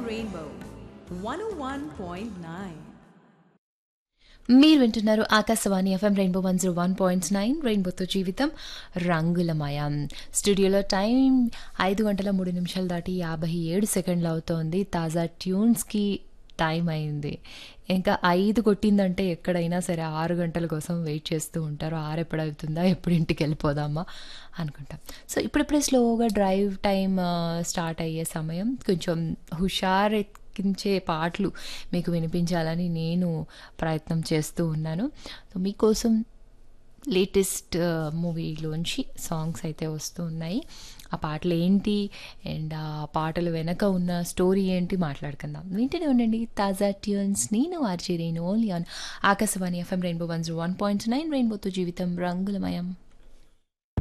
Rainbow 101.9. మీరు వింటున్నారు Akashvani FM rainbow one zero one point nine రెయిన్బోతో జీవితం రంగులమయం స్టూడియోలో టైం ఐదు గంటల మూడు నిమిషాలు దాటి యాభై ఏడు సెకండ్లు అవుతోంది తాజా ట్యూన్స్కి టైం అయింది ఇంకా ఐదు కొట్టిందంటే ఎక్కడైనా సరే ఆరు గంటల కోసం వెయిట్ చేస్తూ ఉంటారు ఆరు ఎప్పుడు అవుతుందా ఎప్పుడు ఇంటికి వెళ్ళిపోదామా అనుకుంటాం సో ఇప్పుడిప్పుడే స్లోగా డ్రైవ్ టైం స్టార్ట్ అయ్యే సమయం కొంచెం హుషారెక్కించే పాటలు మీకు వినిపించాలని నేను ప్రయత్నం చేస్తూ ఉన్నాను సో మీకోసం లేటెస్ట్ మూవీలోంచి సాంగ్స్ అయితే వస్తూ ఉన్నాయి ఆ పాటలు ఏంటి అండ్ ఆ పాటలు వెనక ఉన్న స్టోరీ ఏంటి మాట్లాడుకుందాం వింటూనే ఉండండి తాజా ట్యూన్స్ నేను RJ Renu only on Akashvani FM rainbow one zero one point nine రెయిన్బోతో జీవితం రంగులమయం